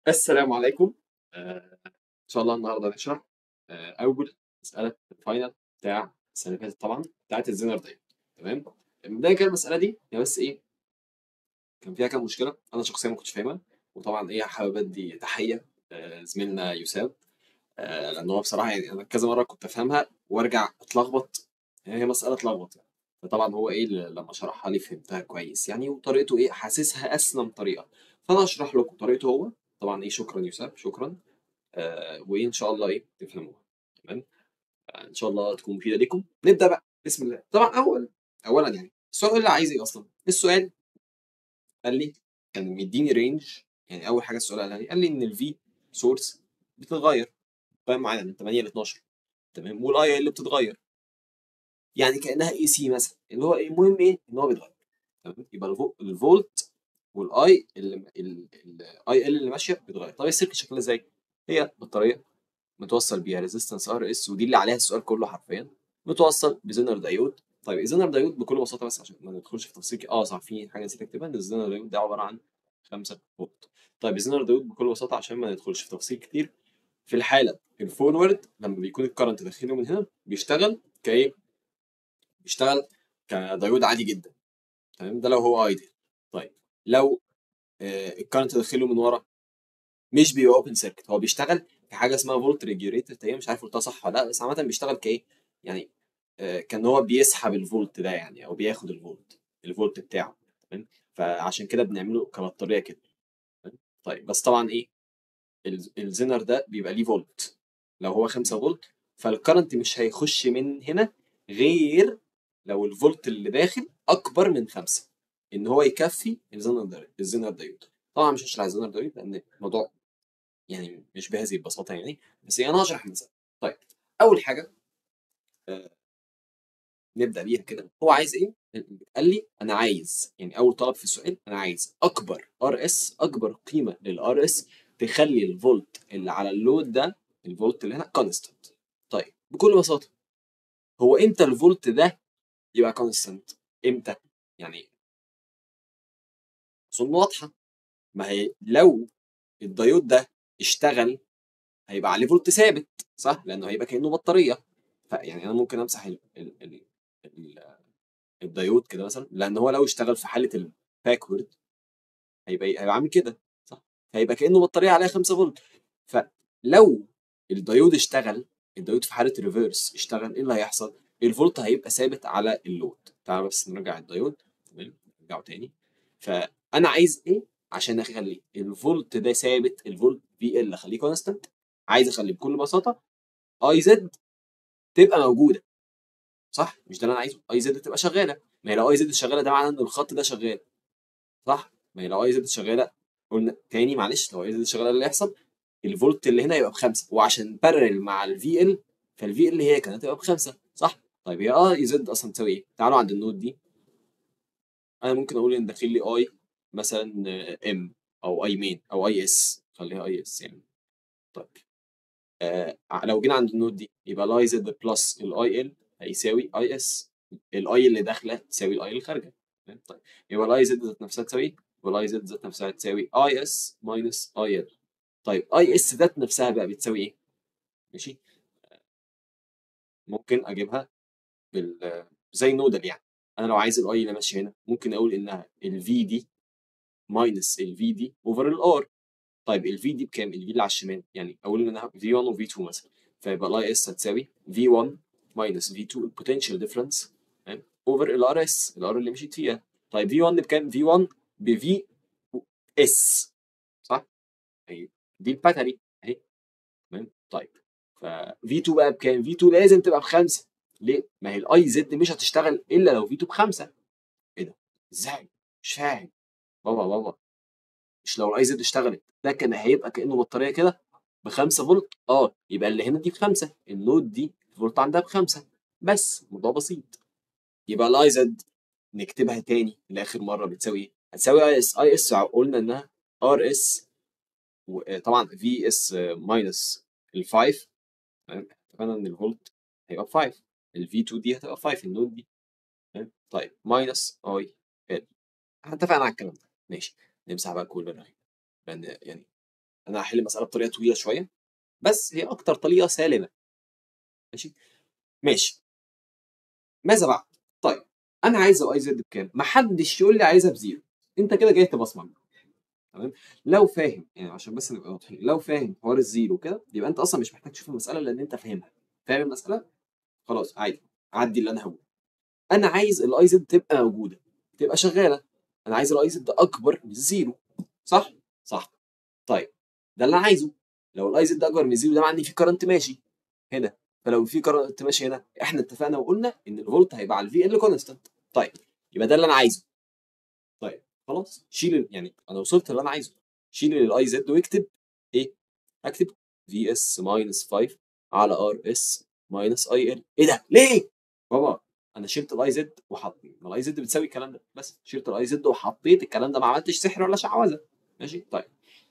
السلام عليكم آه، ان شاء الله النهارده هنشرح آه، اول مساله في الفاينل بتاع السنه اللي فاتت طبعا بتاعت الزينر دايت تمام بدايه كده المساله دي هي بس ايه كان فيها كام مشكله انا شخصيا ما كنتش فاهمها وطبعا ايه حابب ادي تحيه آه، زميلنا يوساب آه، لان هو بصراحه يعني انا كذا مره كنت افهمها وارجع اتلخبط هي مساله اتلخبط يعني فطبعا هو ايه اللي لما شرحها لي فهمتها كويس يعني وطريقته ايه حاسسها اسلم طريقه فانا اشرح لكم طريقته هو طبعا ايه شكرا يوسف شكرا آه وايه ان شاء الله ايه تفهموها تمام آه ان شاء الله تكون مفيده ليكم نبدا بقى بسم الله طبعا اول اولا يعني السؤال اللي عايز ايه اصلا السؤال قال لي كان مديني رينج يعني اول حاجه السؤال قالها لي قال لي ان الفي سورس بتتغير فاهم معانا من 8 ل 12 تمام والاي اللي بتتغير يعني كانها اي سي مثلا اللي هو ايه المهم ايه ان هو بيتغير تمام يبقى الفو- الفولت والاي اللي الاي ال اللي ماشيه بتتغير طب السلك شكلها ازاي هي بطاريه متوصل بيها ريزيستنس ار اس ودي اللي عليها السؤال كله حرفيا متوصل بزنر دايود طيب الزنر دايود بكل بساطه بس عشان ما ندخلش في تفاصيل اه صح في حاجه نسيت اكتبها ان الزنر دايود ده عباره عن 5 فولت طيب الزنر دايود بكل بساطه عشان ما ندخلش في تفاصيل كتير في الحاله الفورورد لما بيكون الكرنت داخله من هنا بيشتغل كايه بيشتغل كدايود عادي جدا تمام ده لو هو ايدل طيب لو آه الكرنت داخله من ورا مش بيبقى اوبن سيركت هو بيشتغل كحاجه اسمها فولت ريجوليتور تقريبا مش عارف قلتها صح ولا لا بس عامه بيشتغل كايه يعني آه كان هو بيسحب الفولت ده يعني او بياخد الفولت الفولت بتاعه تمام فعشان كده بنعمله كبطاريه كده تمام؟ طيب بس طبعا ايه ال- الزنر ده بيبقى ليه فولت لو هو 5 فولت فالكرنت مش هيخش من هنا غير لو الفولت اللي داخل اكبر من 5 ان هو يكفي الزنر ده الزنر دايود طبعا مش هشرح الزنر دايود لان الموضوع يعني مش بهذه البساطه يعني بس يعني انا هشرح مثلا طيب اول حاجه آه نبدا بيها كده هو عايز ايه قال لي انا عايز يعني اول طلب في السؤال انا عايز اكبر ار اس اكبر قيمه للار اس تخلي الفولت اللي على اللود ده الفولت اللي هنا كونستنت طيب بكل بساطه هو امتى الفولت ده يبقى كونستنت امتى يعني اظن واضحه ما هي لو الدايود ده اشتغل هيبقى عليه فولت ثابت صح لانه هيبقى كانه بطاريه فيعني انا ممكن امسح ال ال ال ال الدايود كده مثلا لان هو لو اشتغل في حاله الباكورد هيبقى هيبقى عامل كده صح هيبقى كانه بطاريه عليها 5 فولت فلو الدايود اشتغل الدايود في حاله ريفرس اشتغل ايه اللي هيحصل الفولت هيبقى ثابت على اللود تعال بس نرجع الدايود تمام نرجعه تاني فانا عايز ايه عشان اخلي الفولت ده ثابت الفولت في ال اخليه كونستنت عايز اخليه بكل بساطه اي زد تبقى موجوده صح مش ده اللي انا عايزه اي زد تبقى شغاله ما هي لو اي زد شغاله ده معناه ان الخط ده شغال صح ما هي لو اي زد شغاله قلنا تاني معلش لو اي زد شغاله اللي يحصل الفولت اللي هنا يبقى بخمسه وعشان بارل مع الفي ال فالفي ال هي كانت هتبقى بخمسه صح طيب هي اه اي زد اصلا تساوي ايه تعالوا عند النود دي انا ممكن اقول ان داخل لي اي مثلا ام او اي مين او اي اس خليها اي اس يعني طيب آه لو جينا عند النود دي يبقى الاي زد بلس الاي ال هيساوي اي اس الاي اللي داخله تساوي الاي اللي خارجه تمام؟ طيب يبقى الاي زد ذات نفسها تساوي والاي زد ذات نفسها تساوي اي اس ماينس اي ال طيب اي اس ذات نفسها بقى بتساوي ايه؟ ماشي ممكن اجيبها بال زي نودل يعني انا لو عايز الاي اللي ماشي هنا ممكن اقول انها الفي دي ماينس الفي دي اوفر الار طيب الفي دي بكام؟ الفي اللي على الشمال يعني اقول انها في 1 وفي 2 مثلا فيبقى الاي اس هتساوي في 1 ماينس في 2 البوتنشال ديفرنس اوفر الار اس الار اللي مشيت فيها طيب في 1 بكام؟ في 1 بفي اس صح؟ اهي دي الباتري اهي تمام طيب ف في 2 بقى بكام؟ في 2 لازم تبقى بخمسه ليه؟ ما هي الاي زد مش هتشتغل الا لو في 2 بخمسه ايه ده؟ ازاي؟ مش فاهم بابا بابا مش لو الاي زد اشتغلت ده كان هيبقى كانه بطاريه كده ب 5 فولت اه يبقى اللي هنا دي بخمسه النود دي الفولت عندها بخمسه بس الموضوع بسيط يبقى الاي زد نكتبها تاني لاخر مره بتساوي ايه؟ هتساوي اي اس اي اس قلنا انها ار اس طبعا في اس ماينس ال 5 تمام اتفقنا ان الفولت هيبقى ب 5 الفي 2 دي هتبقى 5 النود دي تمام طيب ماينس اي ال اتفقنا على الكلام ده ماشي نمسح بقى كل الرغي لان يعني انا هحل المساله بطريقه طويله شويه بس هي اكتر طريقه سالمه ماشي ماشي ماذا بعد طيب انا عايز الاي زد بكام محدش يقول لي عايزها بزيرو انت كده جاي تبصمج تمام لو فاهم يعني عشان بس نبقى واضحين لو فاهم حوار الزيرو كده يبقى انت اصلا مش محتاج تشوف المساله لان انت فاهمها فاهم المساله خلاص عادي عدي اللي انا هقوله انا عايز الاي زد تبقى موجوده تبقى شغاله انا عايز الاي زد اكبر من الزيرو صح صح طيب ده اللي انا عايزه لو الاي زد اكبر من الزيرو ده معناه ان في كرنت ماشي هنا فلو في كرنت ماشي هنا احنا اتفقنا وقلنا ان الفولت هيبقى على الفي ال كونستانت طيب يبقى ده اللي انا عايزه طيب خلاص شيل يعني انا وصلت اللي انا عايزه شيل الاي زد واكتب ايه اكتب في اس ماينس 5 على ار اس ماينس اي ال ايه ده ليه بابا انا شلت الاي زد وحطيت ما الاي زد بتساوي الكلام ده بس شلت الاي زد وحطيت الكلام ده ما عملتش سحر ولا شعوذه ماشي طيب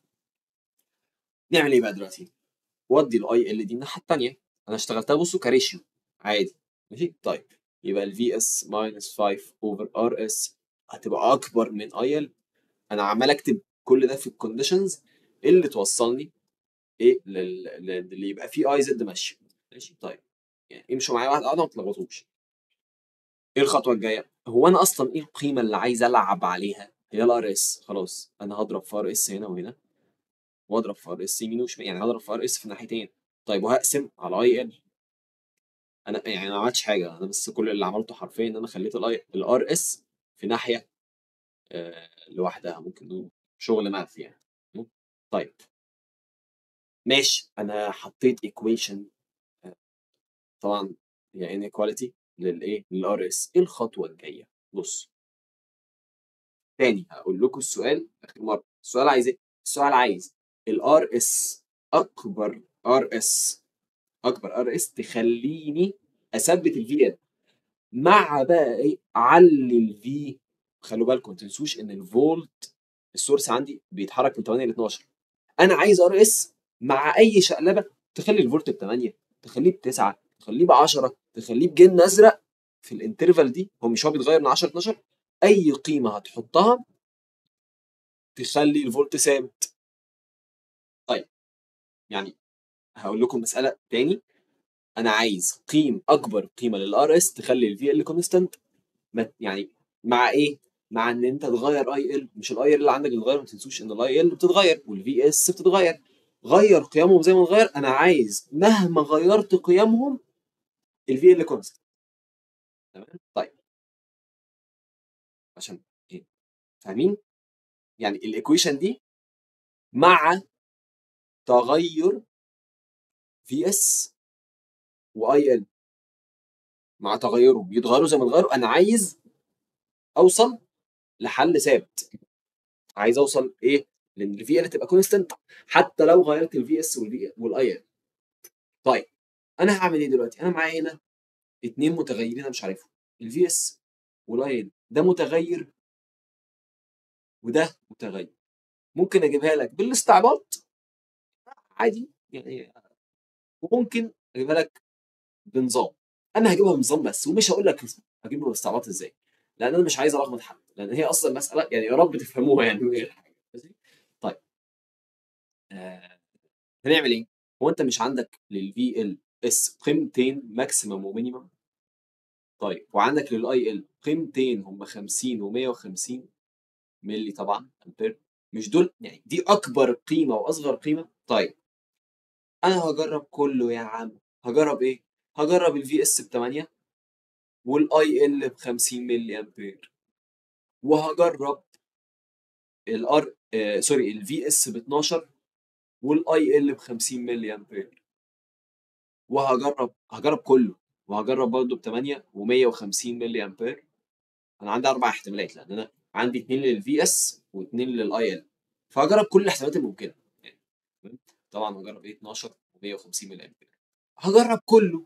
نعمل ايه بقى دلوقتي ودي الاي ال دي الناحيه الثانيه انا اشتغلتها بصوا كريشيو عادي ماشي طيب يبقى الفي اس ماينس 5 اوفر ار اس هتبقى اكبر من اي ال انا عمال اكتب كل ده في الكونديشنز اللي توصلني ايه لل... لل- اللي يبقى فيه اي زد ماشي ماشي طيب يعني امشوا معايا واحده واحده ما تلخبطوش ايه الخطوه الجايه هو انا اصلا ايه القيمه اللي عايز العب عليها هي الار اس خلاص انا هضرب في ار اس هنا وهنا واضرب في ار اس يمين وشمال يعني هضرب في ار اس في الناحيتين طيب وهقسم على اي ال انا يعني انا ما عملتش حاجه انا بس كل اللي عملته حرفيا ان انا خليت الاي الار اس في ناحيه آه لوحدها ممكن نقول شغل ماث يعني طيب ماشي انا حطيت ايكويشن طبعا هي انيكواليتي للايه للار اس ايه الخطوه الجايه بص تاني هقول لكم السؤال اخر مره السؤال عايز ايه السؤال عايز الار اس اكبر ار اس اكبر ار اس تخليني اثبت الفي ال مع بقى ايه علي الفي خلوا بالكم ما تنسوش ان الفولت السورس عندي بيتحرك من 8 ل 12 انا عايز ار اس مع اي شقلبه تخلي الفولت ب 8 تخليه ب 9 تخليه ب 10 تخليه بجن ازرق في الانترفال دي هو مش هو بيتغير من 10 ل 12 اي قيمه هتحطها تخلي الفولت ثابت طيب يعني هقول لكم مساله تاني انا عايز قيم اكبر قيمه للار اس تخلي الفي ال كونستانت يعني مع ايه مع ان انت تغير اي ال مش الاي ال اللي عندك بيتغير ما تنسوش ان الاي ال بتتغير والفي اس بتتغير غير قيمهم زي ما نغير انا عايز مهما غيرت قيمهم الفي ال كونستانت تمام طيب عشان ايه فاهمين يعني الايكويشن دي مع تغير في اس واي ال مع تغيرهم يتغيروا زي ما اتغيروا انا عايز اوصل لحل ثابت عايز اوصل ايه لان الفي ال تبقى كونستنت حتى لو غيرت الفي اس والفي والاي ال طيب انا هعمل ايه دلوقتي انا معايا هنا اتنين متغيرين انا مش عارفهم الفي اس والاي ال ده متغير وده متغير ممكن اجيبها لك بالاستعباط عادي يعني وممكن اجيبها لك بنظام انا هجيبها بنظام بس ومش هقول لك هجيبها باستعباط ازاي لان انا مش عايز الخبط حد لان هي اصلا مساله يعني يا رب تفهموها يعني من غير حاجه طيب آه. هنعمل ايه؟ هو انت مش عندك للفي ال اس قيمتين ماكسيمم ومينيمم طيب وعندك للاي ال قيمتين هم 50 و150 ملي طبعا امبير مش دول يعني دي اكبر قيمه واصغر قيمه طيب انا هجرب كله يا عم هجرب ايه هجرب الفي اس ب 8 والاي ال ب 50 ملي امبير وهجرب الار آه سوري الفي اس ب 12 والاي ال ب 50 ملي امبير وهجرب هجرب كله وهجرب برضه ب 8 و150 ملي امبير انا عندي اربع احتمالات لان انا عندي اثنين للفي اس واثنين للاي ال فهجرب كل الاحتمالات الممكنه يعني طبعا هجرب ايه 12 و150 ملي امبير هجرب كله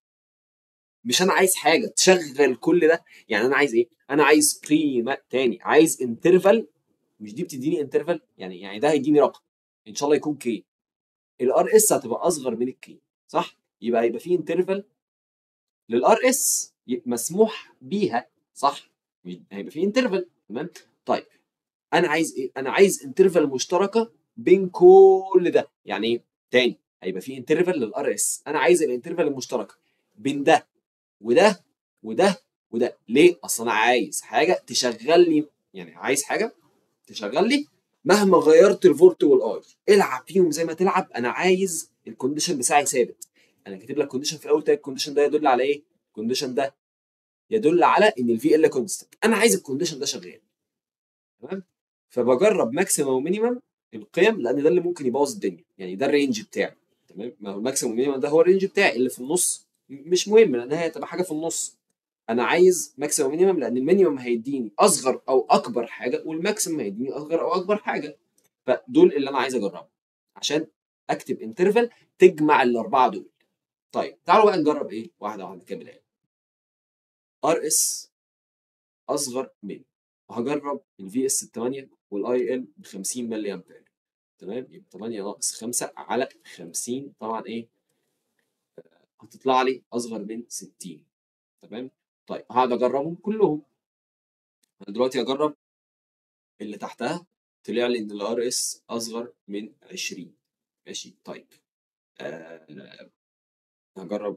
مش انا عايز حاجه تشغل كل ده يعني انا عايز ايه انا عايز قيمه تاني عايز انترفال مش دي بتديني انترفال يعني يعني ده هيديني رقم ان شاء الله يكون كي الار اس هتبقى اصغر من الكي صح يبقى هيبقى في انترفال للار اس مسموح بيها صح هيبقى في انترفال تمام طيب انا عايز ايه انا عايز انترفال مشتركه بين كل ده يعني ايه تاني هيبقى في انترفال للار اس انا عايز الانترفال المشتركه بين ده وده وده وده ليه اصل انا عايز حاجه تشغل لي يعني عايز حاجه تشغل لي مهما غيرت الفولت والاي العب فيهم زي ما تلعب انا عايز الكونديشن بتاعي ثابت انا كاتب لك كونديشن في الاول الكونديشن ده يدل على ايه الكونديشن ده يدل على ان الفي ال كونستنت انا عايز الكونديشن ده شغال تمام فبجرب ماكسيمم ومينيمم القيم لان ده اللي ممكن يبوظ الدنيا يعني ده الرينج بتاعي تمام ما هو الماكسيمم ومينيمم ده هو الرينج بتاعي اللي في النص مش مهم لان هي هتبقى حاجه في النص انا عايز ماكسيمم ومينيمم لان المينيمم هيديني اصغر او اكبر حاجه والماكسيمم هيديني اصغر او اكبر حاجه فدول اللي انا عايز اجربهم عشان اكتب انترفال تجمع الاربعه دول طيب تعالوا بقى نجرب ايه واحده واحده كده بالآية. ار اس اصغر من وهجرب الفي اس ب 8 والاي ال ب 50 ملي امبير تمام يبقى 8 ناقص 5 على 50 طبعا ايه هتطلع لي اصغر من 60 تمام طيب هقعد اجربهم كلهم انا دلوقتي هجرب اللي تحتها طلع لي ان الار اس اصغر من 20 ماشي طيب آه هجرب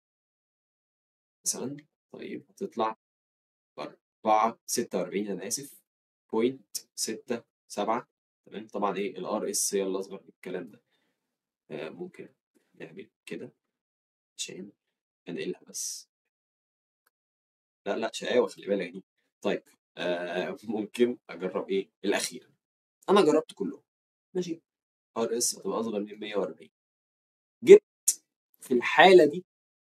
مثلا طيب هتطلع 4 46 انا اسف بوينت 6 7 تمام طبعا ايه الار اس هي اللي اصغر من الكلام ده آه ممكن نعمل كده عشان انقلها بس لا لا شقاوة خلي بالك دي طيب آه ممكن اجرب ايه الاخير انا جربت كلهم ماشي ار اس هتبقى اصغر من 140 جبت في الحاله دي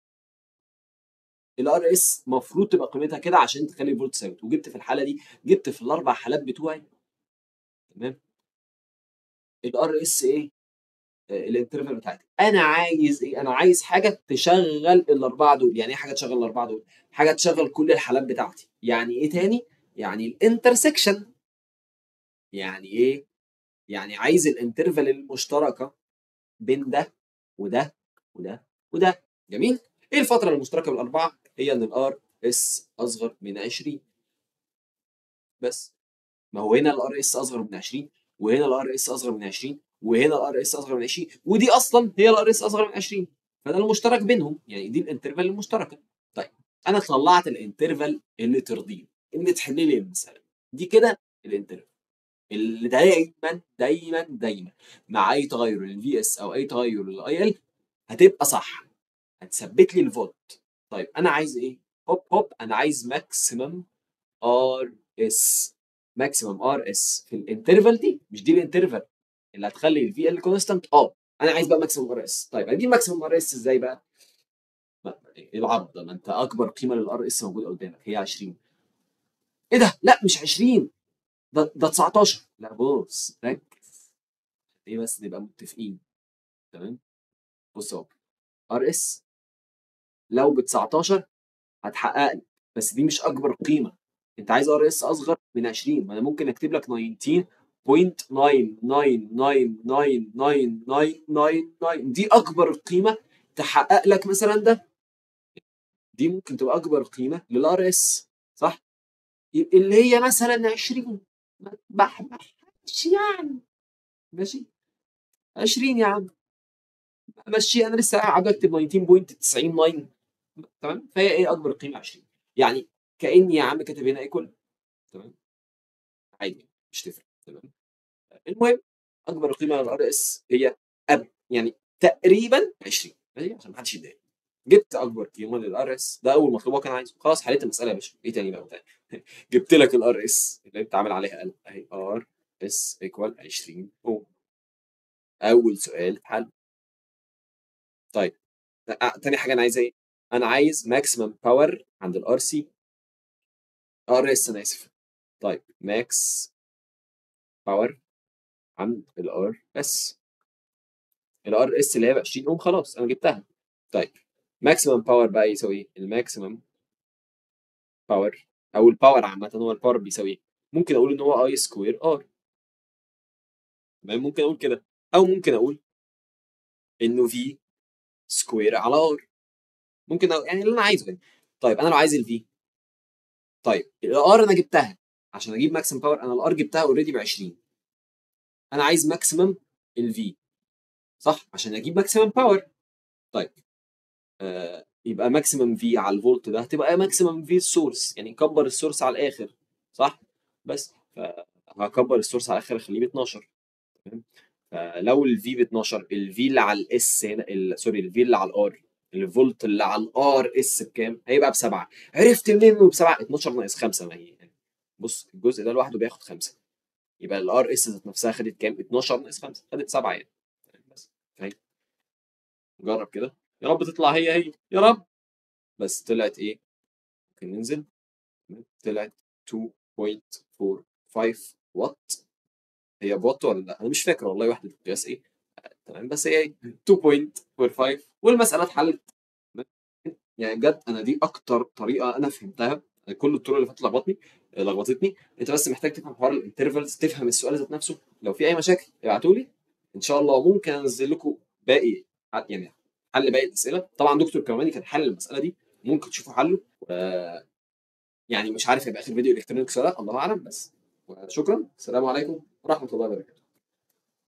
الار اس المفروض تبقى قيمتها كده عشان تخلي الفولت ثابت وجبت في الحاله دي جبت في الاربع حالات بتوعي تمام الار اس ايه آه، الانترفال بتاعتي انا عايز ايه انا عايز حاجه تشغل الاربعه دول يعني ايه حاجه تشغل الاربعه دول حاجه تشغل كل الحالات بتاعتي يعني ايه تاني يعني الانترسكشن يعني ايه يعني عايز الانترفال المشتركه بين ده وده وده وده جميل ايه الفتره المشتركه بالاربعه هي ان الار اس اصغر من 20 بس ما هو هنا الار اس اصغر من 20 وهنا الار اس اصغر من 20 وهنا الار اس اصغر من 20 ودي اصلا هي الار اس اصغر من 20 فده المشترك بينهم يعني دي الانترفال المشتركه طيب انا طلعت الانترفال اللي ترضيه اللي تحل لي المساله دي كده الانترفال اللي دايما دايما دايما مع اي تغير للفي اس او اي تغير للاي ال هتبقى صح هتثبت لي الفولت طيب انا عايز ايه هوب هوب انا عايز ماكسيمم ار اس ماكسيمم ار اس في الانترفال دي مش دي الانترفال اللي هتخلي الفي ال كونستانت اه انا عايز بقى ماكسيمم ار اس طيب اجيب ماكسيمم ار اس ازاي بقى ما- ايه العرض ده ما انت اكبر قيمه للار اس موجوده قدامك هي 20 ايه ده لا مش 20 ده ده 19 لا بص ركز ايه بس نبقى متفقين تمام بص اهو ار اس لو ب 19 هتحقق لي بس دي مش اكبر قيمه انت عايز ار اس اصغر من 20 ما انا ممكن اكتب لك 19.9999999 دي اكبر قيمه تحقق لك مثلا ده دي ممكن تبقى اكبر قيمه للار اس صح يبقى اللي هي مثلا 20 ما بحبحش يعني ماشي 20 يا عم ماشي انا لسه قاعد اكتب 19.99 تمام فهي ايه اكبر قيمه 20 يعني كاني يا عم كاتب هنا ايكول تمام عادي مش تفرق تمام المهم اكبر قيمه للار اس هي اب يعني تقريبا 20 ماشي عشان ما حدش يتضايق جبت اكبر قيمه للار اس ده اول مطلوب هو كان عايزه خلاص حليت المساله يا باشا ايه تاني بقى تاني جبت لك الار اس اللي انت عامل عليها قلب اهي ار اس ايكوال 20 اوم اول سؤال اتحل طيب آه، تاني حاجه انا عايز ايه انا عايز ماكسيمم باور عند الار سي ار اس انا اسف طيب ماكس باور عند الار اس الار اس اللي هي ب 20 اوم خلاص انا جبتها طيب ماكسيمم باور بقى يساوي ايه الماكسيمم باور او الباور عامه هو الباور بيساوي ايه ممكن اقول ان هو اي سكوير ار تمام ممكن اقول كده او ممكن اقول انه في سكوير على ار ممكن أقول يعني اللي انا عايزه يعني طيب انا لو عايز الفي طيب الار انا جبتها عشان اجيب ماكسيمم باور انا الار جبتها اوريدي ب 20 انا عايز ماكسيمم الفي صح عشان اجيب ماكسيمم باور طيب آه يبقى ماكسيمم في على الفولت ده هتبقى ماكسيمم في السورس يعني نكبر السورس على الاخر صح بس فهكبر السورس على الاخر اخليه ب 12 تمام فلو الفي ب 12 الفي اللي على الاس هنا ال- سوري الفي اللي على الار الفولت اللي على الار اس بكام؟ هيبقى بسبعه عرفت منين انه بسبعه 12 ناقص 5 ما هي يعني بص الجزء ده لوحده بياخد 5 يبقى الار اس ذات نفسها خدت كام؟ 12 ناقص 5 خدت 7 يعني بس فاهم جرب كده يا رب تطلع هي هي يا رب بس طلعت ايه؟ ممكن ننزل طلعت 2.45 واط هي بوات ولا لا؟ انا مش فاكر والله وحده القياس ايه تمام بس هي 2.45 والمساله اتحلت يعني بجد انا دي اكتر طريقه انا فهمتها كل الطرق اللي فاتت لخبطني لخبطتني انت بس محتاج تفهم حوار الانترفلز تفهم السؤال ذات نفسه لو في اي مشاكل ابعتوا لي ان شاء الله ممكن انزل لكم باقي يعني حل باقي الاسئله طبعا دكتور كماني كان حل المساله دي ممكن تشوفوا حله آه، يعني مش عارف هيبقى اخر فيديو الكترونيكس ولا لا الله اعلم بس وشكرا السلام عليكم ورحمه الله وبركاته